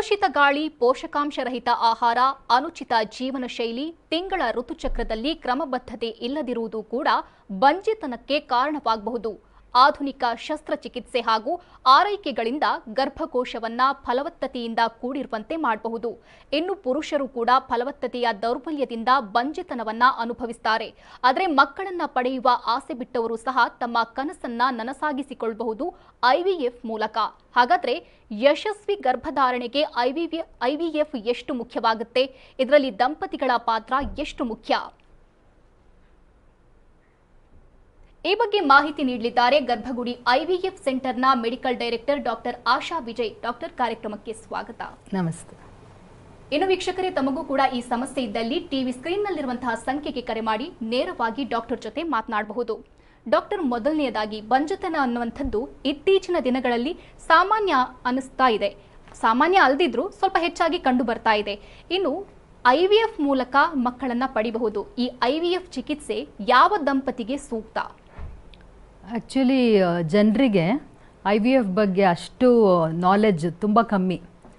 ಕಲುಷಿತ ಗಾಳಿ ಪೋಷಕಾಂಶರಹಿತ ಆಹಾರ ಅನುಚಿತ ಜೀವನ ಶೈಲಿ ತಿಂಗಳ ಋತುಚಕ್ರದಲ್ಲಿ ಕ್ರಮಬದ್ಧತೆ ಇಲ್ಲದಿರುವುದು ಕೂಡ ಬಂಜೆತನಕ್ಕೆ ಕಾರಣವಾಗಬಹುದು ಆಧುನಿಕ ಶಸ್ತ್ರಚಿಕಿತ್ಸೆ ಹಾಗೂ ಆರೈಕೆಗಳಿಂದ ಗರ್ಭಕೋಶವನ್ನ ಫಲವತ್ತತೆಯಿಂದ ಕೂಡಿರುವಂತೆ ಮಾಡಬಹುದು ಇನ್ನು ಪುರುಷರು ಕೂಡ ಫಲವತ್ತತೆಯ ದೌರ್ಬಲ್ಯದಿಂದ ಬಂಜೆತನವನ್ನ ಅನುಭವಿಸ್ತಾರೆ ಆದರೆ ಮಕ್ಕಳನ್ನ ಪಡೆಯುವ ಆಸೆ ಬಿಟ್ಟವರು ಸಹ ತಮ್ಮ ಕನಸನ್ನ ನನಸಾಗಿಸಿಕೊಳ್ಳಬಹುದು ಐವಿಎಫ್ ಮೂಲಕ ಹಾಗಾದ್ರೆ ಯಶಸ್ವಿ ಗರ್ಭಧಾರಣೆಗೆ ಐವಿವಿ ಐವಿಎಫ್ ಎಷ್ಟು ಮುಖ್ಯವಾಗುತ್ತೆ ಇದರಲ್ಲಿ ದಂಪತಿಗಳ ಪಾತ್ರ ಎಷ್ಟು ಮುಖ್ಯ ಈ ಬಗ್ಗೆ ಮಾಹಿತಿ ನೀಡಲಿದ್ದಾರೆ ಗರ್ಭಗುಡಿ ಐವಿಎಫ್ ಸೆಂಟರ್ನ medical director doctor Asha Vijay doctor ಕಾರ್ಯಕ್ರಮಕ್ಕೆ ಸ್ವಾಗತ ನಮಸ್ತೆ ಇನ್ನು ವೀಕ್ಷಕರೇ ತಮಗೂ ಕೂಡ ಈ ಸಮಸ್ಯೆ ಇದ್ದಲ್ಲಿ ಟಿವಿ ಸ್ಕ್ರೀನ್ನಲ್ಲಿರುವಂತಹ ಸಂಖ್ಯೆಗೆ ಕರೆ ಮಾಡಿ ನೇರವಾಗಿ ಡಾಕ್ಟರ್ ಜೊತೆ ಮಾತನಾಡಬಹುದು ಡಾಕ್ಟರ್ ಮೊದಲನೆಯದಾಗಿ ಬಂಜತನ ಅನ್ನುವಂಥದ್ದು ಇತ್ತೀಚಿನ ದಿನಗಳಲ್ಲಿ ಸಾಮಾನ್ಯ ಅನಿಸ್ತಾ ಇದೆ ಸಾಮಾನ್ಯ ಅಲ್ದಿದ್ರೂ ಸ್ವಲ್ಪ ಹೆಚ್ಚಾಗಿ ಕಂಡು ಬರ್ತಾ ಇದೆ ಇನ್ನು ಐವಿಎಫ್ ಮೂಲಕ ಮಕ್ಕಳನ್ನ ಪಡಿಬಹುದು ಈ ಐವಿಎಫ್ ಚಿಕಿತ್ಸೆ ಯಾವ ದಂಪತಿಗೆ ಸೂಕ್ತ ಆ್ಯಕ್ಚುಲಿ ಜನರಿಗೆ ಐ ವಿ ಎಫ್ ಬಗ್ಗೆ ಅಷ್ಟು ನಾಲೆಡ್ಜ್ ತುಂಬ ಕಮ್ಮಿ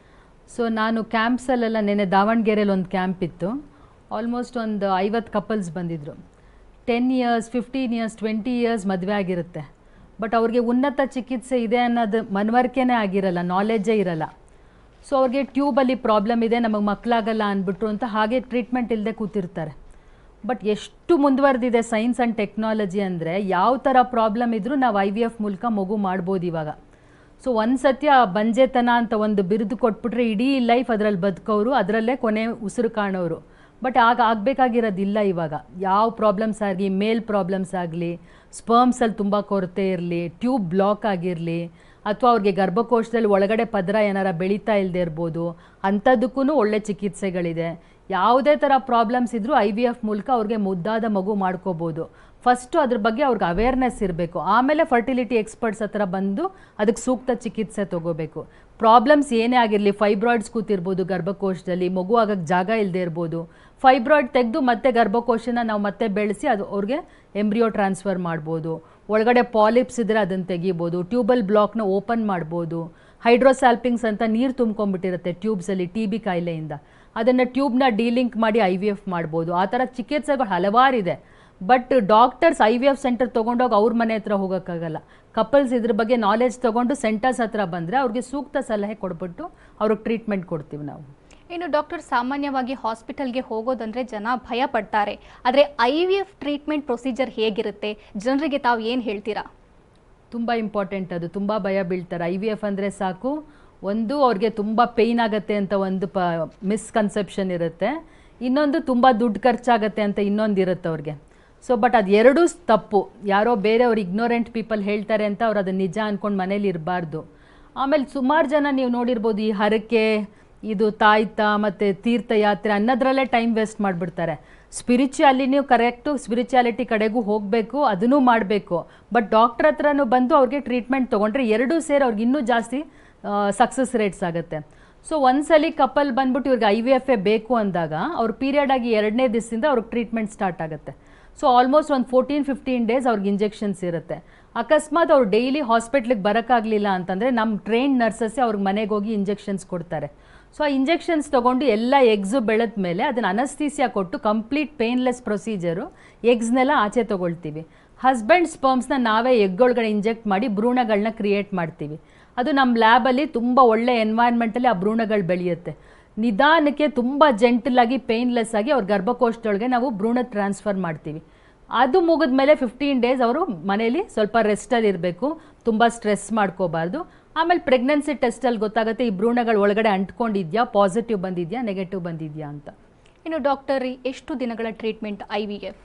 ಸೊ ನಾನು ಕ್ಯಾಂಪ್ಸಲ್ಲೆಲ್ಲ ನೆನೆ ದಾವಣಗೆರೆಯಲ್ಲಿ ಒಂದು ಕ್ಯಾಂಪ್ ಇತ್ತು ಆಲ್ಮೋಸ್ಟ್ ಒಂದು ಐವತ್ತು ಕಪಲ್ಸ್ ಬಂದಿದ್ದರು ten years fifteen years twenty years ಮದುವೆ ಆಗಿರುತ್ತೆ ಬಟ್ ಅವ್ರಿಗೆ ಉನ್ನತ ಚಿಕಿತ್ಸೆ ಇದೆ ಅನ್ನೋದು ಮನವರಿಕೆನೇ ಆಗಿರಲ್ಲ ನಾಲೆಡ್ಜೇ ಇರಲ್ಲ ಸೊ ಅವ್ರಿಗೆ ಟ್ಯೂಬಲ್ಲಿ ಪ್ರಾಬ್ಲಮ್ ಇದೆ ನಮಗೆ ಮಕ್ಕಳಾಗಲ್ಲ ಅಂದ್ಬಿಟ್ರು ಅಂತ ಹಾಗೆ ಟ್ರೀಟ್ಮೆಂಟ್ ಇಲ್ಲದೆ ಕೂತಿರ್ತಾರೆ ಬಟ್ ಎಷ್ಟು ಮುಂದುವರೆದಿದೆ ಸೈನ್ಸ್ ಆ್ಯಂಡ್ ಟೆಕ್ನಾಲಜಿ ಅಂದರೆ ಯಾವ ಥರ ಪ್ರಾಬ್ಲಮ್ ಇದ್ದರೂ ನಾವು ಐ ವಿ ಎಫ್ ಮೂಲಕ ಮಗು ಮಾಡ್ಬೋದು ಇವಾಗ ಸೊ ಒಂದು ಸತ್ಯ ಬಂಜೆತನ ಅಂತ ಒಂದು ಬಿರುದು ಕೊಟ್ಬಿಟ್ರೆ ಇಡೀ ಲೈಫ್ ಅದರಲ್ಲಿ ಬದುಕೋರು ಅದರಲ್ಲೇ ಕೊನೆ ಉಸಿರು ಕಾಣೋರು ಬಟ್ ಆಗ ಆಗಬೇಕಾಗಿರೋದಿಲ್ಲ ಇವಾಗ ಯಾವ ಪ್ರಾಬ್ಲಮ್ಸ್ ಆಗಲಿ ಮೇಲ್ ಪ್ರಾಬ್ಲಮ್ಸ್ ಆಗಲಿ ಸ್ಪರ್ಮ್ಸಲ್ಲಿ ತುಂಬ ಕೊರತೆ ಇರಲಿ ಟ್ಯೂಬ್ ಬ್ಲಾಕ್ ಆಗಿರಲಿ ಅಥವಾ ಅವ್ರಿಗೆ ಗರ್ಭಕೋಶದಲ್ಲಿ ಒಳಗಡೆ ಪದರ ಏನಾರ ಬೆಳೀತಾ ಇಲ್ಲದೆ ಇರ್ಬೋದು ಅಂಥದ್ದಕ್ಕೂ ಒಳ್ಳೆ ಚಿಕಿತ್ಸೆಗಳಿದೆ ಯಾವುದೇ ಥರ ಪ್ರಾಬ್ಲಮ್ಸ್ ಇದ್ದರೂ ಐ ವಿ ಎಫ್ ಮೂಲಕ ಅವ್ರಿಗೆ ಮುದ್ದಾದ ಮಗು ಮಾಡ್ಕೋಬೋದು ಫಸ್ಟು ಅದ್ರ ಬಗ್ಗೆ ಅವ್ರಿಗೆ ಅವೇರ್ನೆಸ್ ಇರಬೇಕು ಆಮೇಲೆ ಫರ್ಟಿಲಿಟಿ ಎಕ್ಸ್ಪರ್ಟ್ಸ್ ಹತ್ರ ಬಂದು ಅದಕ್ಕೆ ಸೂಕ್ತ ಚಿಕಿತ್ಸೆ ತಗೋಬೇಕು ಪ್ರಾಬ್ಲಮ್ಸ್ ಏನೇ ಆಗಿರಲಿ ಫೈಬ್ರಾಯ್ಡ್ಸ್ ಕೂತಿರ್ಬೋದು ಗರ್ಭಕೋಶದಲ್ಲಿ ಮಗು ಆಗಕ್ಕೆ ಜಾಗ ಇಲ್ಲದೆ ಇರ್ಬೋದು ಫೈಬ್ರಾಯ್ಡ್ ತೆಗೆದು ಮತ್ತೆ ಗರ್ಭಕೋಶನ ನಾವು ಮತ್ತೆ ಬೆಳೆಸಿ ಅದು ಅವ್ರಿಗೆ ಎಂಬ್ರಿಯೋ ಟ್ರಾನ್ಸ್ಫರ್ ಮಾಡ್ಬೋದು ಒಳಗಡೆ ಪಾಲಿಪ್ಸ್ ಇದ್ದರೆ ಅದನ್ನು ತೆಗಿಬೋದು ಟ್ಯೂಬಲ್ ಬ್ಲಾಕ್ನ ಓಪನ್ ಮಾಡ್ಬೋದು ಹೈಡ್ರೋಸ್ಯಾಲ್ಪಿಂಗ್ಸ್ ಅಂತ ನೀರು ತುಂಬ್ಕೊಂಡ್ಬಿಟ್ಟಿರುತ್ತೆ ಟ್ಯೂಬ್ಸಲ್ಲಿ ಟಿ ಬಿ ಕಾಯಿಲೆಯಿಂದ ಅದನ್ನು ಟ್ಯೂಬ್ನ ಡೀಲಿಂಕ್ ಮಾಡಿ ಐ ವಿ ಎಫ್ ಮಾಡ್ಬೋದು ಆ ಥರ ಚಿಕಿತ್ಸೆಗಳು ಹಲವಾರಿದೆ but doctors I V F centre ತೊಗೊಂಡೋಗಿ ಅವ್ರ ಮನೆ ಹತ್ರ ಹೋಗೋಕ್ಕಾಗಲ್ಲ ಕಪಲ್ಸ್ ಇದ್ರ ಬಗ್ಗೆ ನಾಲೆಜ್ ತೊಗೊಂಡು ಸೆಂಟರ್ಸ್ ಹತ್ರ ಬಂದರೆ ಅವ್ರಿಗೆ ಸೂಕ್ತ ಸಲಹೆ ಕೊಟ್ಬಿಟ್ಟು ಅವ್ರಿಗೆ ಟ್ರೀಟ್ಮೆಂಟ್ ಕೊಡ್ತೀವಿ ನಾವು ಇನ್ನು ಡಾಕ್ಟರ್ ಸಾಮಾನ್ಯವಾಗಿ ಹಾಸ್ಪಿಟಲ್ಗೆ ಹೋಗೋದಂದ್ರೆ ಜನ ಭಯ ಪಡ್ತಾರೆ ಆದರೆ I V F treatment procedure ಹೇಗಿರುತ್ತೆ ಜನರಿಗೆ ತಾವು ಏನು ಹೇಳ್ತೀರಾ ತುಂಬ ಇಂಪಾರ್ಟೆಂಟ್ ಅದು ತುಂಬ ಭಯ ಬೀಳ್ತಾರೆ ಐ ವಿ ಎಫ್ ಅಂದರೆ ಸಾಕು ಒಂದು ಅವ್ರಿಗೆ ತುಂಬ ಪೇಯ್ನ್ ಆಗುತ್ತೆ ಅಂತ ಒಂದು ಪ ಮಿಸ್ಕನ್ಸೆಪ್ಷನ್ ಇರುತ್ತೆ ಇನ್ನೊಂದು ತುಂಬ ದುಡ್ಡು ಖರ್ಚಾಗತ್ತೆ ಅಂತ ಇನ್ನೊಂದು ಇರುತ್ತೆ ಅವ್ರಿಗೆ ಸೊ ಬಟ್ ಅದು ಎರಡೂ ತಪ್ಪು ಯಾರೋ ಬೇರೆಯವ್ರು ಇಗ್ನೋರೆಂಟ್ ಪೀಪಲ್ ಹೇಳ್ತಾರೆ ಅಂತ ಅವ್ರು ಅದನ್ನು ನಿಜ ಅಂದ್ಕೊಂಡು ಮನೇಲಿ ಇರಬಾರ್ದು ಆಮೇಲೆ ಸುಮಾರು ಜನ ನೀವು ನೋಡಿರ್ಬೋದು ಈ ಹರಕೆ ಇದು ತಾಯ್ತ ಮತ್ತು ತೀರ್ಥಯಾತ್ರೆ ಅನ್ನೋದ್ರಲ್ಲೇ ಟೈಮ್ ವೇಸ್ಟ್ ಮಾಡಿಬಿಡ್ತಾರೆ ಸ್ಪಿರಿಚುಯಾಲಿ ನೀವು ಕರೆಕ್ಟು ಸ್ಪಿರಿಚುಯಾಲಿಟಿ ಕಡೆಗೂ ಹೋಗಬೇಕು ಅದನ್ನೂ ಮಾಡಬೇಕು ಬಟ್ ಡಾಕ್ಟ್ರ್ ಹತ್ರನೂ ಬಂದು ಅವ್ರಿಗೆ ಟ್ರೀಟ್ಮೆಂಟ್ ತೊಗೊಂಡ್ರೆ ಎರಡೂ ಸೇರಿ ಅವ್ರಿಗೆ ಇನ್ನೂ ಜಾಸ್ತಿ ಸಕ್ಸಸ್ ರೇಟ್ಸ್ ಆಗುತ್ತೆ ಸೊ ಒಂದ್ಸಲಿ ಕಪಲ್ ಬಂದ್ಬಿಟ್ಟು ಇವ್ರಿಗೆ ಐ ವಿ ಎಫ್ ಎ ಬೇಕು ಅಂದಾಗ ಅವ್ರ ಪೀರಿಯಡ್ ಆಗಿ ಎರಡನೇ ದಿವಸದಿಂದ ಅವ್ರಿಗೆ ಟ್ರೀಟ್ಮೆಂಟ್ ಸ್ಟಾರ್ಟ್ ಆಗುತ್ತೆ ಸೊ ಆಲ್ಮೋಸ್ಟ್ ಒಂದು ಫೋರ್ಟೀನ್ ಫಿಫ್ಟೀನ್ ಡೇಸ್ ಅವ್ರಿಗೆ ಇಂಜೆಕ್ಷನ್ಸ್ ಇರುತ್ತೆ ಅಕಸ್ಮಾತ್ ಅವ್ರು ಡೈಲಿ ಹಾಸ್ಪಿಟ್ಲಿಗೆ ಬರೋಕ್ಕಾಗಲಿಲ್ಲ ಅಂತಂದರೆ ನಮ್ಮ ಟ್ರೈನ್ ನರ್ಸಸ್ಸೇ ಅವ್ರಿಗೆ ಮನೆಗೆ ಹೋಗಿ ಇಂಜೆಕ್ಷನ್ಸ್ ಕೊಡ್ತಾರೆ ಸೊ ಆ ಇಂಜೆಕ್ಷನ್ಸ್ ತೊಗೊಂಡು ಎಲ್ಲ ಎಗ್ಸು ಬೆಳೆದ ಮೇಲೆ ಅದನ್ನು ಅನಸ್ತೀಸಿಯಾ ಕೊಟ್ಟು ಕಂಪ್ಲೀಟ್ ಪೇನ್ಲೆಸ್ ಪ್ರೊಸೀಜರು ಎಗ್ಸ್ನೆಲ್ಲ ಆಚೆ ತೊಗೊಳ್ತೀವಿ ಹಸ್ಬೆಂಡ್ ಸ್ಪರ್ಮ್ಸ್ನ ನಾವೇ ಎಗ್ಗೊಳಗಡೆ ಇಂಜೆಕ್ಟ್ ಮಾಡಿ ಭ್ರೂಣಗಳನ್ನ ಕ್ರಿಯೇಟ್ ಮಾಡ್ತೀವಿ ಅದು ನಮ್ಮ ಲ್ಯಾಬಲ್ಲಿ ತುಂಬ ಒಳ್ಳೆ ಎನ್ವೈರ್ಮೆಂಟಲ್ಲಿ ಆ ಭ್ರೂಣಗಳು ಬೆಳೆಯುತ್ತೆ ನಿಧಾನಕ್ಕೆ ತುಂಬ ಜೆಂಟಲಾಗಿ ಪೇನ್ಲೆಸ್ ಆಗಿ ಅವ್ರ ಗರ್ಭಕೋಶದೊಳಗೆ ನಾವು ಭ್ರೂಣ ಟ್ರಾನ್ಸ್ಫರ್ ಮಾಡ್ತೀವಿ ಅದು ಮುಗಿದ ಮೇಲೆ ಫಿಫ್ಟೀನ್ ಡೇಸ್ ಅವರು ಮನೇಲಿ ಸ್ವಲ್ಪ ರೆಸ್ಟಲ್ಲಿ ಇರಬೇಕು ತುಂಬ ಸ್ಟ್ರೆಸ್ ಮಾಡ್ಕೋಬಾರ್ದು ಆಮೇಲೆ ಪ್ರೆಗ್ನೆನ್ಸಿ ಟೆಸ್ಟಲ್ಲಿ ಗೊತ್ತಾಗುತ್ತೆ ಈ ಭ್ರೂಣಗಳು ಒಳಗಡೆ ಅಂಟ್ಕೊಂಡಿದ್ಯಾ ಪಾಸಿಟಿವ್ ಬಂದಿದ್ಯಾ ನೆಗೆಟಿವ್ ಬಂದಿದ್ಯಾ ಅಂತ ಇನ್ನು ಡಾಕ್ಟರ್ ಎಷ್ಟು ದಿನಗಳ ಟ್ರೀಟ್ಮೆಂಟ್ ಐ ವಿ ಎಫ್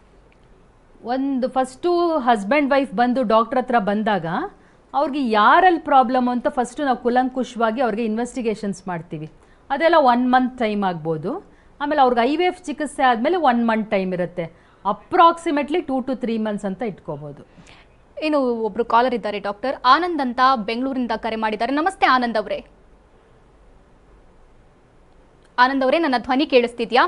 ಒಂದು ಫಸ್ಟು ಹಸ್ಬೆಂಡ್ ವೈಫ್ ಬಂದು ಡಾಕ್ಟ್ರ್ ಹತ್ರ ಬಂದಾಗ ಅವ್ರಿಗೆ ಯಾರಲ್ಲಿ ಪ್ರಾಬ್ಲಮ್ ಅಂತ ಫಸ್ಟು ನಾವು ಕುಲಂಕುಷವಾಗಿ ಅವ್ರಿಗೆ ಇನ್ವೆಸ್ಟಿಗೇಷನ್ಸ್ ಮಾಡ್ತೀವಿ ಅದೆಲ್ಲ ಒನ್ ಮಂತ್ ಟೈಮ್ ಆಗ್ಬೋದು ಆಮೇಲೆ ಅವ್ರಿಗೆ ಐ ವಿ ಎಫ್ ಚಿಕಿತ್ಸೆ ಆದಮೇಲೆ ಒನ್ ಮಂತ್ ಟೈಮ್ ಇರುತ್ತೆ approximately two to three months ಅಂತ ಇಟ್ಕೋಬೋದು ಇನ್ನು ಒಬ್ರು ಕಾಲರ್ ಇದ್ದಾರೆ ಡಾಕ್ಟರ್ ಆನಂದ್ ಅಂತ ಬೆಂಗಳೂರಿಂದ ಕರೆ ಮಾಡಿದ್ದಾರೆ ನಮಸ್ತೆ ಆನಂದ್ ಅವರೇ ಆನಂದ್ ಅವರೇ ನನ್ನ ಧ್ವನಿ ಕೇಳಿಸ್ತಿದ್ಯಾ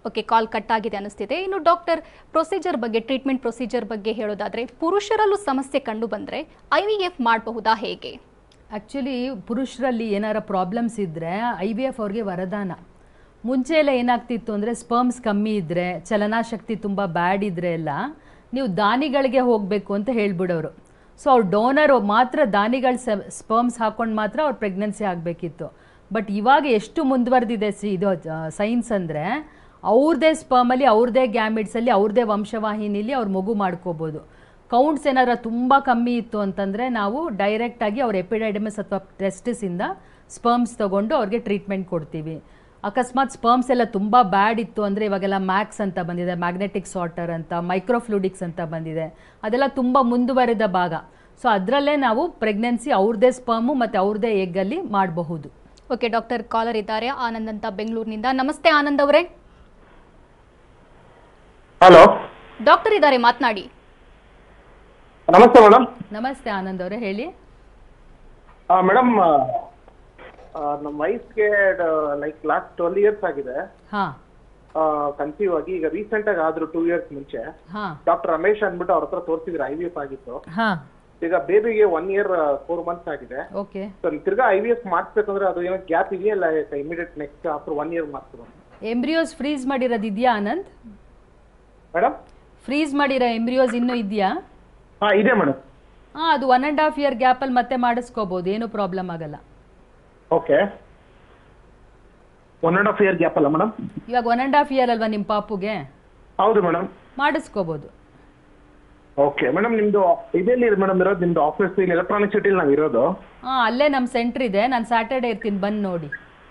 ಓಕೆ ಕಾಲ್ ಕಟ್ ಆಗಿದೆ ಅನಿಸ್ತಿದೆ ಇನ್ನು ಡಾಕ್ಟರ್ ಪ್ರೊಸೀಜರ್ ಬಗ್ಗೆ ಟ್ರೀಟ್ಮೆಂಟ್ ಪ್ರೊಸೀಜರ್ ಬಗ್ಗೆ ಹೇಳೋದಾದ್ರೆ ಪುರುಷರಲ್ಲೂ ಸಮಸ್ಯೆ ಕಂಡು ಬಂದ್ರೆ ಐ ವಿ ಎಫ್ ಮಾಡಬಹುದಾ ಹೇಗೆ ಆ್ಯಕ್ಚುಲಿ ಪುರುಷರಲ್ಲಿ ಏನಾರ ಪ್ರಾಬ್ಲಮ್ಸ್ ಇದ್ದರೆ ಐ ವಿ ಎಫ್ ಅವ್ರಿಗೆ ವರದಾನ ಮುಂಚೆ ಎಲ್ಲ ಏನಾಗ್ತಿತ್ತು ಅಂದರೆ ಸ್ಪರ್ಮ್ಸ್ ಕಮ್ಮಿ ಇದ್ದರೆ ಚಲನಾಶಕ್ತಿ ತುಂಬ ಬ್ಯಾಡ್ ಇದ್ದರೆ ಎಲ್ಲ ನೀವು ದಾನಿಗಳಿಗೆ ಹೋಗಬೇಕು ಅಂತ ಹೇಳ್ಬಿಡೋರು ಸೊ ಅವ್ರು ಡೋನರ್ ಮಾತ್ರ ದಾನಿಗಳ ಸ್ಪರ್ಮ್ಸ್ ಹಾಕೊಂಡು ಮಾತ್ರ ಅವ್ರು ಪ್ರೆಗ್ನೆನ್ಸಿ ಆಗಬೇಕಿತ್ತು ಬಟ್ ಇವಾಗ ಎಷ್ಟು ಮುಂದುವರೆದಿದೆ ಸಿ ಇದು ಸೈನ್ಸ್ ಅಂದರೆ ಅವ್ರದ್ದೇ ಸ್ಪರ್ಮಲ್ಲಿ ಅವ್ರದ್ದೇ ಗ್ಯಾಮಿಡ್ಸಲ್ಲಿ ಅವ್ರದ್ದೇ ವಂಶವಾಹಿನಿಲಿ ಅವ್ರು ಮಗು ಮಾಡ್ಕೋಬೋದು ಕೌಂಟ್ಸ್ ಏನಾರ ತುಂಬ ಕಮ್ಮಿ ಇತ್ತು ಅಂತಂದರೆ ನಾವು ಡೈರೆಕ್ಟಾಗಿ ಅವ್ರ ಎಪಿಡೈಡಮಸ್ ಅಥವಾ ಟೆಸ್ಟಿಸಿಂದ ಸ್ಪರ್ಮ್ಸ್ ತೊಗೊಂಡು ಅವ್ರಿಗೆ ಟ್ರೀಟ್ಮೆಂಟ್ ಕೊಡ್ತೀವಿ ಅಕಸ್ಮಾತ್ ಸ್ಪರ್ಮ್ಸ್ ಎಲ್ಲ ತುಂಬ ಬ್ಯಾಡ್ ಇತ್ತು ಅಂದರೆ ಇವಾಗೆಲ್ಲ ಮ್ಯಾಕ್ಸ್ ಅಂತ ಬಂದಿದೆ ಮ್ಯಾಗ್ನೆಟಿಕ್ ಸಾರ್ಟರ್ ಅಂತ ಮೈಕ್ರೋಫ್ಲೂಡಿಕ್ಸ್ ಅಂತ ಬಂದಿದೆ ಅದೆಲ್ಲ ತುಂಬ ಮುಂದುವರೆದ ಭಾಗ ಸೊ ಅದರಲ್ಲೇ ನಾವು ಪ್ರೆಗ್ನೆನ್ಸಿ ಅವ್ರದ್ದೇ ಸ್ಪರ್ಮು ಮತ್ತು ಅವ್ರದ್ದೇ ಎಗ್ಗಲ್ಲಿ ಮಾಡಬಹುದು ಓಕೆ ಡಾಕ್ಟರ್ ಕಾಲರ್ ಇದ್ದಾರೆ ಆನಂದ್ ಅಂತ ಬೆಂಗಳೂರಿನಿಂದ ನಮಸ್ತೆ ಆನಂದ್ ಅವರೇ ಹಲೋ ಡಾಕ್ಟರ್ ಇದ್ದಾರೆ ಮಾತನಾಡಿ ನಮಸ್ತೆ ಮೇಡಮ್ ನಮಸ್ತೆ ಆನಂದ್ ಅವರೇ ಹೇಳಿ ಮೇಡಮ್ ನಮ್ಮ ವೈಫ್ಗೆ ಲೈಕ್ ಲಾಸ್ಟ್ ಟ್ವೆಲ್ ಇಯರ್ಸ್ ಆಗಿದೆ ಹಾಂ ಕನ್ಸೀವ್ ಆಗಿ ಈಗ ರೀಸೆಂಟ್ ಆಗಿ ಆದ್ರು ಟೂ ಇಯರ್ಸ್ ಮುಂಚೆ ಹಾಂ ಡಾಕ್ಟರ್ ರಮೇಶ್ ಅಂದ್ಬಿಟ್ಟು ಅವ್ರ ಹತ್ರ ತೋರಿಸಿದ್ರೆ ಐ ವಿ ಎಫ್ ಆಗಿತ್ತು ಹಾಂ ಈಗ ಬೇಬಿಗೆ ಒನ್ ಇಯರ್ ಫೋರ್ ಮಂತ್ಸ್ ಆಗಿದೆ ಓಕೆ ಸೊ ತಿರ್ಗಾ ಐ ವಿ ಎಫ್ ಮಾಡಿಸ್ಬೇಕಂದ್ರೆ ಅದು ಏನೋ ಗ್ಯಾಪ್ ಇದೆಯಲ್ಲ immediate next after one year ಮಾಡಿಸ್ಬೋದು ಎಂಬ್ರಿಯೋಸ್ ಫ್ರೀಸ್ ಮಾಡಿರೋದು ಇದೆಯಾ ಆನಂದ್ ಮೇಡಮ್ ಫ್ರೀಸ್ ಮಾಡಿರೋ ಎಂಬ್ರಿಯೋಸ್ ಇನ್ನೂ ಇದೆಯಾ ಹಾ ಇದೆ ಮೇಡಮ್ ಹಾಂ ಅದು ಒನ್ ಆ್ಯಂಡ್ ಹಾಫ್ ಇಯರ್ ಗ್ಯಾಪಲ್ಲಿ ಮತ್ತೆ ಮಾಡಿಸ್ಕೋಬೋದು ಏನೂ ಪ್ರಾಬ್ಲಮ್ ಆಗಲ್ಲ okay one and half year gap ಅಲ್ಲ ಮೇಡಮ್ ಇವಾಗ ಒನ್ ಆ್ಯಂಡ್ ಹಾಫ್ ಇಯರ್ ಅಲ್ವಾ ನಿಮ್ಮ ಪಾಪುಗೆ ಹೌದು ಮೇಡಮ್ ಮಾಡಿಸ್ಕೋಬೋದು ಓಕೆ ಮೇಡಮ್ ನಿಮ್ದು ಇದೆಲ್ಲಿ ಮೇಡಮ್ ಇರೋದು ನಿಮ್ದು ಆಫೀಸ್ ಇಲ್ಲಿ ಎಲೆಕ್ಟ್ರಾನಿಕ್ ಸಿಟಿಲಿ ನಾವು ಇರೋದು ಹಾಂ ಅಲ್ಲೇ ನಮ್ಮ ಸೆಂಟ್ರ್ ಇದೆ ನಾನು ಸ್ಯಾಟರ್ಡೇ ಇರ್ತೀನಿ ಬಂದು ನೋಡಿ